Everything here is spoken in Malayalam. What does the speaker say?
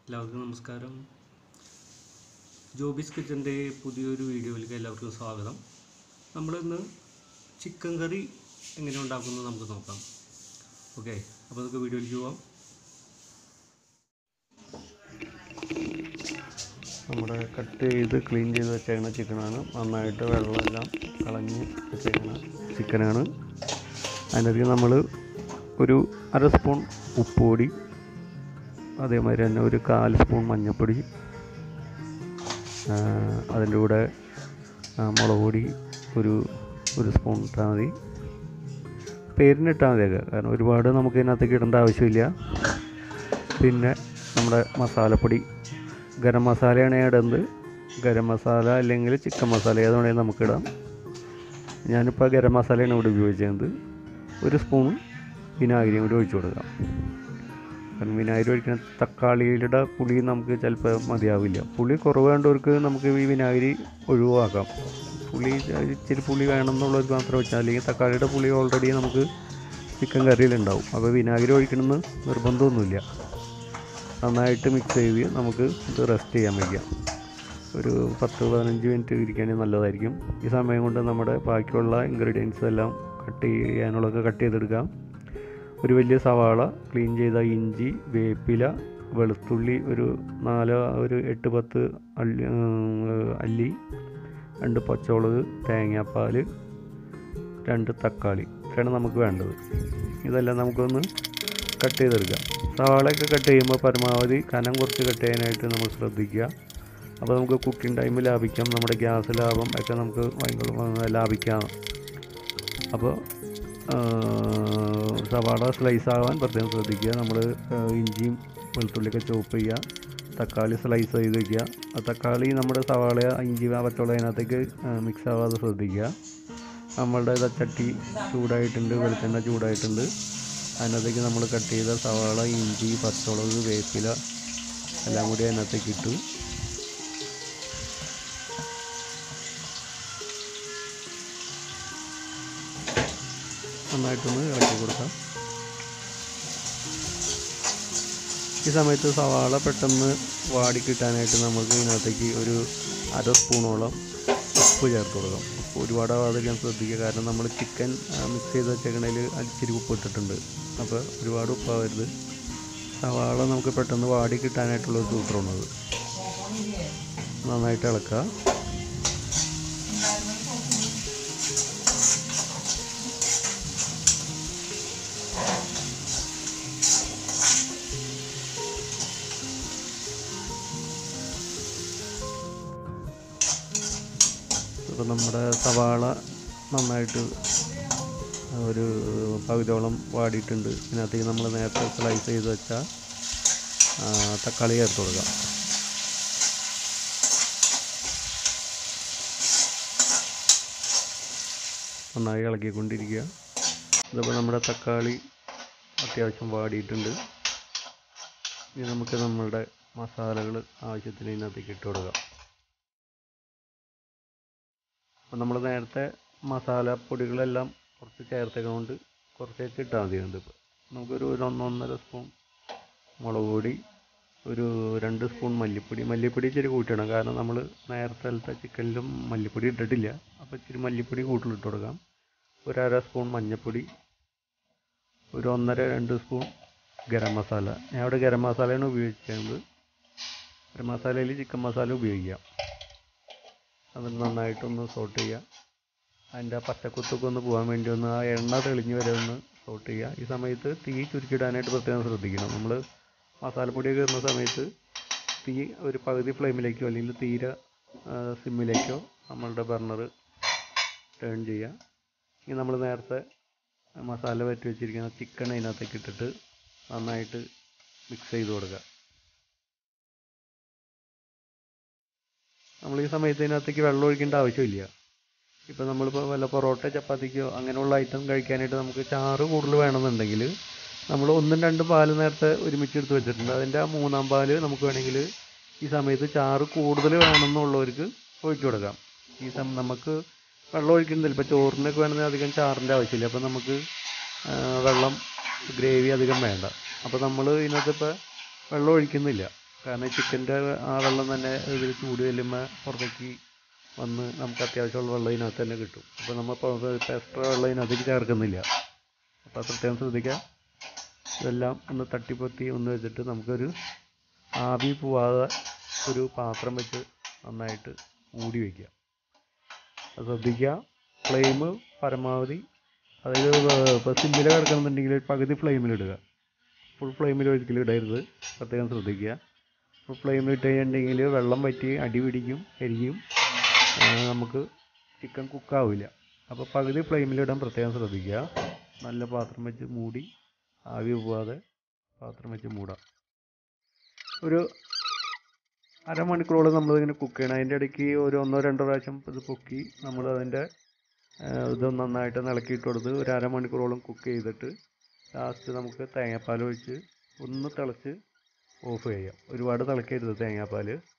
എല്ലാവർക്കും നമസ്കാരം ജോബിസ് കിച്ചൻ്റെ പുതിയൊരു വീഡിയോയിലേക്ക് എല്ലാവർക്കും സ്വാഗതം നമ്മളിന്ന് ചിക്കൻ കറി എങ്ങനെ ഉണ്ടാക്കുന്നത് നമുക്ക് നോക്കാം ഓക്കെ അപ്പോൾ നമുക്ക് വീഡിയോയിലേക്ക് പോവാം നമ്മുടെ കട്ട് ചെയ്ത് ക്ലീൻ ചെയ്ത് വെച്ചേക്കുന്ന ചിക്കനാണ് നന്നായിട്ട് വെള്ളമെല്ലാം കളഞ്ഞ് വെച്ചേക്കുന്ന ചിക്കനാണ് അതിനകത്ത് നമ്മൾ ഒരു അര സ്പൂൺ ഉപ്പ് പൊടി അതേമാതിരി തന്നെ ഒരു കാൽ സ്പൂൺ മഞ്ഞൾപ്പൊടി അതിൻ്റെ കൂടെ ആ, മുളക് പൊടി ഒരു ഒരു സ്പൂൺ ഇട്ടാൽ മതി പേരിന് ഇട്ടാൽ മതിയൊക്കെ കാരണം ഒരുപാട് നമുക്ക് ഇതിനകത്തേക്ക് ഇടേണ്ട ആവശ്യമില്ല പിന്നെ നമ്മുടെ മസാലപ്പൊടി ഗരം മസാലയാണ് ഇടുന്നത് ഗരം മസാല അല്ലെങ്കിൽ ചിക്കൻ മസാല ഏത് വേണമെങ്കിലും നമുക്കിടാം ഞാനിപ്പോൾ ഗരം മസാലയാണ് ഇവിടെ ഉപയോഗിച്ചത് ഒരു സ്പൂൺ വിനാഗിരിയും കൂടി ഒഴിച്ചു കൊടുക്കാം കാരണം വിനാഗിരി ഒഴിക്കുന്ന തക്കാളിയുടെ പുളി നമുക്ക് ചിലപ്പോൾ മതിയാവില്ല പുളി കുറവ് വേണ്ടവർക്ക് നമുക്ക് ഈ വിനാഗിരി ഒഴിവാക്കാം പുളി ഇച്ചിരി പുളി വേണം എന്നുള്ളവർക്ക് മാത്രം വെച്ചാൽ അല്ലെങ്കിൽ തക്കാളിയുടെ പുളി ഓൾറെഡി നമുക്ക് ചിക്കൻ കറിയിലുണ്ടാവും അപ്പോൾ വിനാഗിരി ഒഴിക്കണമെന്ന് നിർബന്ധമൊന്നുമില്ല നന്നായിട്ട് മിക്സ് ചെയ്ത് നമുക്ക് ഇത് റെസ്റ്റ് ചെയ്യാൻ വയ്ക്കാം ഒരു പത്ത് പതിനഞ്ച് മിനിറ്റ് ഇരിക്കുകയാണെങ്കിൽ നല്ലതായിരിക്കും ഈ സമയം കൊണ്ട് നമ്മുടെ ബാക്കിയുള്ള ഇൻഗ്രീഡിയൻസ് എല്ലാം കട്ട് ചെയ്യാനുള്ളതൊക്കെ കട്ട് ചെയ്തെടുക്കാം ഒരു വലിയ സവാള ക്ലീൻ ചെയ്ത ഇഞ്ചി വേപ്പില വെളുത്തുള്ളി ഒരു നാല് ഒരു എട്ട് പത്ത് അല്ലി ഉം, അല്ലി രണ്ട് പച്ചമുളക് തേങ്ങാപ്പാൽ രണ്ട് തക്കാളി ഇത്രയാണ് നമുക്ക് വേണ്ടത് ഇതെല്ലാം നമുക്കൊന്ന് കട്ട് ചെയ്തെടുക്കാം സവാളയൊക്കെ കട്ട് ചെയ്യുമ്പോൾ പരമാവധി കനം കുറച്ച് കട്ട് ചെയ്യാനായിട്ട് നമ്മൾ ശ്രദ്ധിക്കുക അപ്പോൾ നമുക്ക് കുക്കിംഗ് ടൈം ലാഭിക്കാം നമ്മുടെ ഗ്യാസ് ലാഭം ഒക്കെ നമുക്ക് ഭയങ്കര ലാഭിക്കാം അപ്പോൾ സവാള സ്ലൈസ് ആവാൻ പ്രത്യേകം ശ്രദ്ധിക്കുക നമ്മൾ ഇഞ്ചിയും വെളുത്തുള്ളിയൊക്കെ ചോപ്പ് ചെയ്യുക തക്കാളി സ്ലൈസ് ചെയ്ത് വയ്ക്കുക ആ തക്കാളി നമ്മുടെ സവാള ഇഞ്ചി പച്ചമുളക് അതിനകത്തേക്ക് മിക്സ് ആവാതെ ശ്രദ്ധിക്കുക നമ്മളുടെ ഇതാ ചട്ടി ചൂടായിട്ടുണ്ട് വെളിച്ചെണ്ണ ചൂടായിട്ടുണ്ട് അതിനകത്തേക്ക് നമ്മൾ കട്ട് ചെയ്ത സവാള ഇഞ്ചി പച്ചമുളക് വേപ്പില എല്ലാം കൂടി അതിനകത്തേക്ക് ഇട്ടു നന്നായിട്ടൊന്ന് ഇളക്കി കൊടുക്കാം ഈ സമയത്ത് സവാള പെട്ടെന്ന് വാടി കിട്ടാനായിട്ട് നമുക്ക് ഇതിനകത്തേക്ക് ഒരു അര സ്പൂണോളം ഉപ്പ് ചേർത്ത് കൊടുക്കാം ഉപ്പ് ഒരുപാട് ആവാതിരിക്കാൻ ശ്രദ്ധിക്കുക കാരണം നമ്മൾ ചിക്കൻ മിക്സ് ചെയ്ത് വെച്ചേക്കണതിൽ അരിച്ചിരി ഉപ്പ് ഇട്ടിട്ടുണ്ട് അപ്പോൾ ഒരുപാട് ഉപ്പാവരുത് സവാള നമുക്ക് പെട്ടെന്ന് വാടി കിട്ടാനായിട്ടുള്ള ഒരു സൂത്രമാണത് നന്നായിട്ട് ഇളക്കുക ഇപ്പോൾ നമ്മുടെ സവാള നന്നായിട്ട് ഒരു പകുതിയോളം വാടിയിട്ടുണ്ട് ഇതിനകത്തേക്ക് നമ്മൾ നേരത്തെ സ്ലൈസ് ചെയ്ത് വെച്ച ആ, തക്കാളി ചേർത്ത് കൊടുക്കാം നന്നായി ഇളക്കിക്കൊണ്ടിരിക്കുക ഇതിപ്പോൾ നമ്മുടെ തക്കാളി അത്യാവശ്യം വാടിയിട്ടുണ്ട് ഇനി നമുക്ക് നമ്മളുടെ മസാലകൾ ആവശ്യത്തിന് ഇതിനകത്തേക്ക് ഇട്ട് കൊടുക്കാം അപ്പം നമ്മൾ നേരത്തെ മസാലപ്പൊടികളെല്ലാം കുറച്ച് ചേർത്തതുകൊണ്ട് കുറച്ചേക്ക് ഇട്ടാൽ മതി ഇതിപ്പോൾ നമുക്കൊരു ഒരു ഒന്നൊന്നര സ്പൂൺ മുളക് പൊടി ഒരു രണ്ട് സ്പൂൺ മല്ലിപ്പൊടി മല്ലിപ്പൊടി ഇച്ചിരി കൂട്ടിയിടണം കാരണം നമ്മൾ നേരത്തെ ചിക്കനിലും മല്ലിപ്പൊടി ഇട്ടിട്ടില്ല അപ്പോൾ ഇച്ചിരി മല്ലിപ്പൊടി കൂടുതലിട്ട് കൊടുക്കാം ഒരു അര സ്പൂൺ മഞ്ഞൾപ്പൊടി ഒരു ഒന്നര രണ്ട് സ്പൂൺ ഗരം മസാല ഞാൻ ഇവിടെ ഗരം മസാലയാണ് ഉപയോഗിക്കുന്നത് ഗരം മസാലയിൽ ചിക്കൻ മസാല ഉപയോഗിക്കാം അത് നന്നായിട്ടൊന്ന് സോട്ട് ചെയ്യുക അതിൻ്റെ ആ പച്ചക്കുത്തൊക്കെ ഒന്ന് പോകാൻ വേണ്ടി ഒന്ന് ആ എണ്ണ തെളിഞ്ഞ് വരെ ഒന്ന് സോട്ട് ചെയ്യുക ഈ സമയത്ത് തീ ചുരുക്കിയിടാനായിട്ട് പ്രത്യേകം ശ്രദ്ധിക്കണം നമ്മൾ മസാലപ്പൊടിയൊക്കെ ഇടുന്ന സമയത്ത് തീ ഒരു പകുതി ഫ്ലെയിമിലേക്കോ അല്ലെങ്കിൽ തീരെ സിമ്മിലേക്കോ നമ്മളുടെ ബർണർ ടേൺ ചെയ്യുക ഇനി നമ്മൾ നേരത്തെ മസാല പറ്റി വെച്ചിരിക്കുന്ന ചിക്കൻ അതിനകത്തേക്ക് ഇട്ടിട്ട് നന്നായിട്ട് മിക്സ് ചെയ്ത് കൊടുക്കുക നമ്മൾ ഈ സമയത്ത് ഇതിനകത്തേക്ക് വെള്ളം ഒഴിക്കേണ്ട ആവശ്യമില്ല ഇപ്പോൾ നമ്മളിപ്പോൾ വല്ല പൊറോട്ട ചപ്പാത്തിക്കോ അങ്ങനെയുള്ള ഐറ്റം കഴിക്കാനായിട്ട് നമുക്ക് ചാറ് കൂടുതൽ വേണമെന്നുണ്ടെങ്കിൽ നമ്മൾ ഒന്നും രണ്ടും പാല് നേരത്തെ ഒരുമിച്ച് എടുത്ത് വെച്ചിട്ടുണ്ട് അതിൻ്റെ ആ മൂന്നാം പാല് നമുക്ക് വേണമെങ്കിൽ ഈ സമയത്ത് ചാറ് കൂടുതൽ വേണമെന്നുള്ളവർക്ക് ഒഴിച്ചു കൊടുക്കാം ഈ സം നമുക്ക് വെള്ളം ഒഴിക്കുന്നില്ല ഇപ്പോൾ ചോറിനൊക്കെ വേണമെങ്കിൽ അധികം ചാറിൻ്റെ ആവശ്യമില്ല അപ്പോൾ നമുക്ക് ആ, വെള്ളം ഗ്രേവി അധികം വേണ്ട അപ്പോൾ നമ്മൾ ഇതിനകത്ത് ഇപ്പോൾ വെള്ളം ഒഴിക്കുന്നില്ല കാരണം ഈ ചിക്കൻ്റെ ആ വെള്ളം തന്നെ ഇതിൽ ചൂട് ചെല്ലുമ്പോൾ പുറത്തേക്ക് വന്ന് നമുക്ക് അത്യാവശ്യമുള്ള വെള്ളം ഇതിനകത്ത് തന്നെ കിട്ടും അപ്പോൾ നമ്മൾ ഇപ്പോൾ എക്സ്ട്രാ വെള്ളം ഇതിനകത്തേക്ക് ചേർക്കുന്നില്ല അപ്പോൾ പ്രത്യേകം ശ്രദ്ധിക്കുക ഇതെല്ലാം ഒന്ന് തട്ടിപ്പൊത്തി ഒന്ന് വെച്ചിട്ട് നമുക്കൊരു ആവി പോവാതെ ഒരു പാത്രം വെച്ച് നന്നായിട്ട് മൂടി വയ്ക്കുക അത് ശ്രദ്ധിക്കുക ഫ്ലെയിം പരമാവധി അതായത് ഇപ്പോൾ സിമ്മിൽ കിടക്കണമെന്നുണ്ടെങ്കിൽ പകുതി ഫ്ലെയിമിലിടുക ഫുൾ ഫ്ലെയിമിൽ ഒരിക്കലും ഇടരുത് പ്രത്യേകം ശ്രദ്ധിക്കുക ഫുൾ ഫ്ലെയിമിൽ ഇട്ട് കഴിഞ്ഞിട്ടുണ്ടെങ്കിൽ വെള്ളം വറ്റി അടി പിടിക്കും എരിയും ആ, നമുക്ക് ചിക്കൻ കുക്കാവില്ല അപ്പോൾ പകുതി ഫ്ലെയിമിലിടാൻ പ്രത്യേകം ശ്രദ്ധിക്കുക നല്ല പാത്രം വെച്ച് മൂടി ആവി പോവാതെ പാത്രം വെച്ച് മൂടാം ഒരു അരമണിക്കൂറോളം നമ്മളിങ്ങനെ കുക്ക് ചെയ്യണം അതിൻ്റെ ഇടയ്ക്ക് ഒരു ഒന്നോ രണ്ടോ പ്രാവശ്യം ഇത് പൊക്കി നമ്മൾ അതിൻ്റെ ഇത് നന്നായിട്ട് ഇളക്കിയിട്ട് കൊടുത്ത് ഒരു അരമണിക്കൂറോളം കുക്ക് ചെയ്തിട്ട് ലാസ്റ്റ് നമുക്ക് തേങ്ങാപ്പാൽ ഒഴിച്ച് ഒന്ന് തിളച്ച് ഓഫ് ചെയ്യാം ഒരുപാട് തിളക്കരുത് തേങ്ങാപ്പാൽ